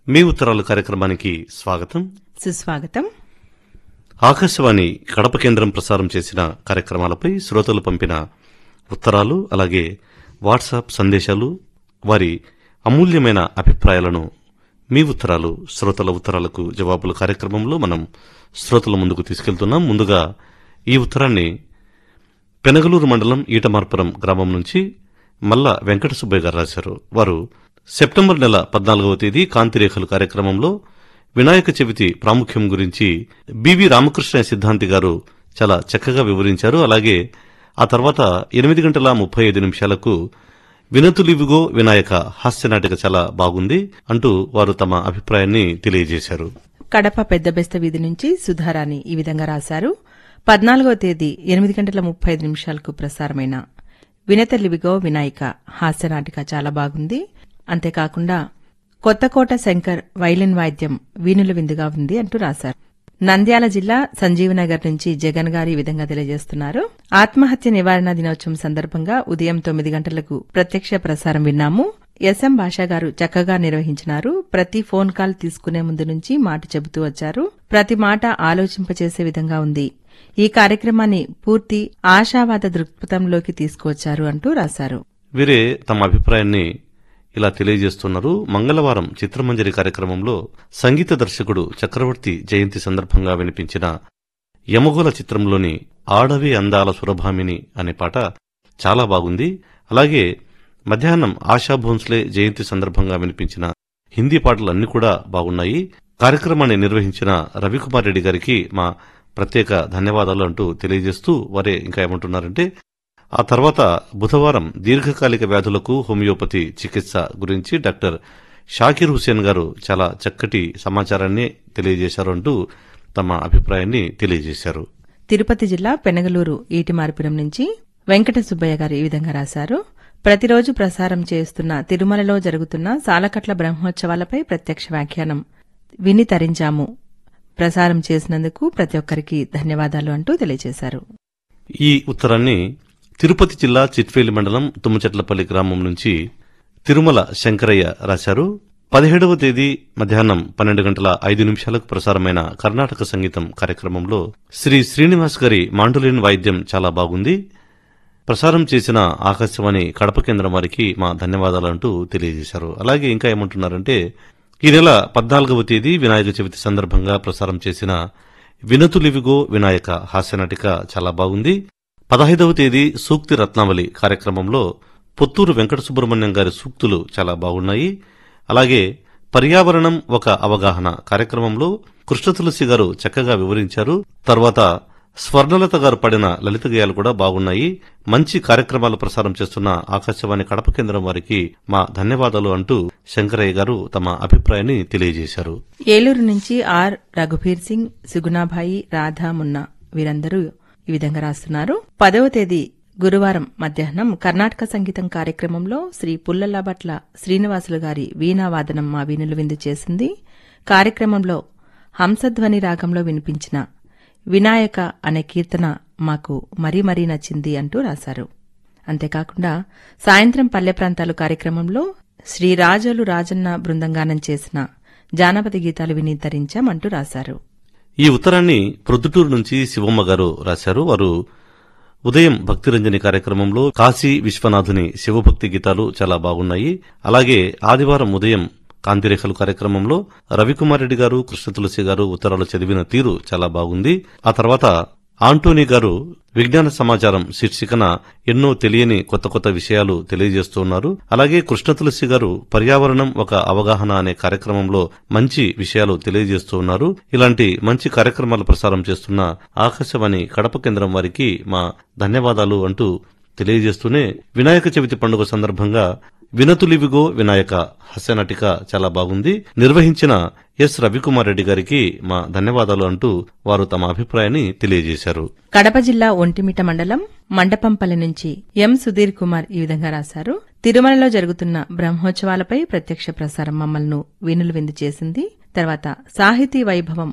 మీ ఉత్తరాలు కార్యక్రమానికి స్వాగతం సుస్వాగతం ఆకాశవాణి కడప కేంద్రం ప్రసారం చేసిన కార్యక్రమాలపై శ్రోతలు పంపిన ఉత్తరాలు అలాగే వాట్సాప్ సందేశాలు వారి అమూల్యమైన అభిప్రాయాలను మీ ఉత్తరాలు శ్రోతల ఉత్తరాలకు జవాబుల కార్యక్రమంలో మనం శ్రోతల ముందుకు తీసుకెళ్తున్నాం ముందుగా ఈ ఉత్తరాన్ని పెనగలూరు మండలం ఈటమార్పురం గ్రామం నుంచి మల్ల వెంకట సుబ్బయ్య గారు రాశారు వారు సెప్టెంబర్ నెల పద్నాలుగవ తేదీ కాంతిరేఖలు కార్యక్రమంలో వినాయక చవితి ప్రాముఖ్యం గురించి బివి రామకృష్ణ సిద్ధాంతి గారు చాలా చక్కగా వివరించారు అలాగే ఆ తర్వాత ఎనిమిది గంటల ముప్పై ఐదు నిమిషాలకు వినతులివిగో వినాయక హాస్యనాటిక చాలా బాగుంది అంటూ వారు తమ అభిప్రాయాన్ని తెలియజేశారు కడప పెద్ద బెస్త వీధి నుంచి సుధారాణి ఈ విధంగా రాశారు పద్నాలుగవ తేదీ ఎనిమిది గంటల ముప్పై ఐదు నిమిషాలకు ప్రసారమైన వినతలివిగో వినాయక హాస్యనాటిక చాలా బాగుంది అంతేకాకుండా కొత్తకోట శంకర్ వైలిన్ వాద్యం వీణుల విందుగా ఉంది అంటూ రాశారు నంద్యాల జిల్లా సంజీవనగర్ నుంచి జగన్ గారు ఈ విధంగా తెలియజేస్తున్నారు ఆత్మహత్య నివారణ దినోత్సవం సందర్భంగా ఉదయం తొమ్మిది గంటలకు ప్రత్యక్ష ప్రసారం విన్నాము ఎస్ఎం భాషా గారు చక్కగా నిర్వహించినారు ప్రతి ఫోన్ కాల్ తీసుకునే ముందు నుంచి మాట చెబుతూ వచ్చారు ప్రతి మాట ఆలోచింపచేసే విధంగా ఉంది ఈ కార్యక్రమాన్ని పూర్తి ఆశావాద దృక్పథంలోకి తీసుకువచ్చారు అంటూ రాశారు వీరే తమ అభిప్రాయాన్ని ఇలా తెలియజేస్తున్నారు మంగళవారం చిత్రమంజరి కార్యక్రమంలో సంగీత దర్శకుడు చక్రవర్తి జయంతి సందర్భంగా వినిపించిన యమగోల చిత్రంలోని ఆడవి అందాల సురభామిని అనే పాట చాలా బాగుంది అలాగే మధ్యాహ్నం ఆశా భోన్స్లే జయంతి సందర్భంగా వినిపించిన హిందీ పాటలన్నీ కూడా బాగున్నాయి కార్యక్రమాన్ని నిర్వహించిన రవికుమార్ రెడ్డి గారికి మా ప్రత్యేక ధన్యవాదాలు అంటూ తెలియజేస్తూ వారే ఇంకా ఏమంటున్నారంటే ఆ తర్వాత బుధవారం దీర్ఘకాలిక వ్యాధులకు హోమియోపతి చికిత్స గురించి డాక్టర్ షాకిర్ హుసేన్ గారు చాలా చక్కటి సమాచారాన్ని తెలియజేశారు అంటూ తమ అభిప్రాయాన్ని తెలియజేశారు తిరుపతి జిల్లా పెనగలూరు ఈటిమార్పురం నుంచి వెంకట సుబ్బయ్య గారు ఈ విధంగా రాశారు ప్రతిరోజు ప్రసారం చేస్తున్న తిరుమలలో జరుగుతున్న సాలకట్ల బ్రహ్మోత్సవాలపై ప్రత్యక్ష వ్యాఖ్యానం విని తరించాము ప్రసారం చేసినందుకు ప్రతి ఒక్కరికి ధన్యవాదాలు అంటూ తెలియజేశారు ఈ ఉత్తరాన్ని తిరుపతి జిల్లా చిట్వేలి మండలం తుమ్మచెట్లపల్లి గ్రామం నుంచి తిరుమల శంకరయ్య రాశారు పదిహేడవ తేదీ మధ్యాహ్నం పన్నెండు గంటల ఐదు నిమిషాలకు ప్రసారమైన కర్ణాటక సంగీతం కార్యక్రమంలో శ్రీ శ్రీనివాస్ గారి మాండులిన్ వాయిద్యం చాలా బాగుంది ప్రసారం చేసిన ఆకాశవాణి కడప కేంద్రం వారికి మా ధన్యవాదాలంటూ తెలియజేశారు అలాగే ఇంకా ఏమంటున్నారంటే ఈ నెల పద్నాలుగవ తేదీ వినాయక చవితి సందర్భంగా ప్రసారం చేసిన వినతులివిగో వినాయక హాస్యనాటిక చాలా బాగుంది పదహైదవ తేదీ సూక్తి రత్నావళి కార్యక్రమంలో పొత్తూరు వెంకట సుబ్రహ్మణ్యం గారి సూక్తులు చాలా బాగున్నాయి అలాగే పర్యావరణం ఒక అవగాహన కార్యక్రమంలో కృష్ణ తులసి గారు చక్కగా వివరించారు తర్వాత స్వర్ణలత గారు పడిన లలిత గేయాలు కూడా బాగున్నాయి మంచి కార్యక్రమాలు ప్రసారం చేస్తున్న ఆకాశవాణి కడప కేంద్రం వారికి మా ధన్యవాదాలు అంటూ శంకరయ్య గారు తమ అభిప్రాయాన్ని తెలియజేశారు ఏలూరు నుంచి ఆర్ రఘుబీర్ సింగ్ సుగుణాభాయి రాధా మున్నా వీరందరూ ఈ విధంగా రాస్తున్నారు పదవ తేదీ గురువారం మధ్యాహ్నం కర్ణాటక సంగీతం కార్యక్రమంలో శ్రీ పుల్లలబట్ల శ్రీనివాసులు గారి వీణావాదనం మా వీణులు విందు చేసింది కార్యక్రమంలో హంసధ్వని రాగంలో వినిపించిన వినాయక అనే కీర్తన మాకు మరీ మరీ నచ్చింది అంటూ రాశారు అంతేకాకుండా సాయంత్రం పల్లె ప్రాంతాలు కార్యక్రమంలో శ్రీ రాజోలు రాజన్న బృందంగానం చేసిన జానపద గీతాలు విని ధరించామంటూ రాశారు ఈ ఉత్తరాన్ని ప్రొద్దుటూరు నుంచి శివమ్మ గారు రాశారు వారు ఉదయం భక్తిరంజని కార్యక్రమంలో కాశీ విశ్వనాథుని శివభక్తి గీతాలు చాలా బాగున్నాయి అలాగే ఆదివారం ఉదయం కాంతిరేఖలు కార్యక్రమంలో రవికుమార్ రెడ్డి గారు కృష్ణ తులసి గారు ఉత్తరాలు చదివిన తీరు చాలా బాగుంది ఆ తర్వాత ఆంటోనీ గారు విజ్ఞాన సమాచారం శీర్షికన ఎన్నో తెలియని కొత్త కొత్త విషయాలు తెలియజేస్తున్నారు అలాగే కృష్ణ తులసి గారు పర్యావరణం ఒక అవగాహన అనే కార్యక్రమంలో మంచి విషయాలు తెలియజేస్తూ ఉన్నారు ఇలాంటి మంచి కార్యక్రమాలు ప్రసారం చేస్తున్న ఆకాశవాణి కడప కేంద్రం వారికి మా ధన్యవాదాలు అంటూ తెలియజేస్తూనే వినాయక చవితి పండుగ సందర్భంగా వినతులివిగో వినాయక హాస్యనాటిక చాలా బాగుంది నిర్వహించిన ఎస్ రవికుమార్ రెడ్డి గారికి మా ధన్యవాదాలు అంటూ వారు తమ అభిప్రాయాన్ని తెలియజేశారు కడప జిల్లా ఒంటిమిట మండలం మండపంపల్లి నుంచి ఎం సుధీర్ కుమార్ ఈ విధంగా రాశారు తిరుమలలో జరుగుతున్న బ్రహ్మోత్సవాలపై ప్రత్యక్ష ప్రసారం మమ్మల్ని వీణులు విందు చేసింది తర్వాత సాహితీ వైభవం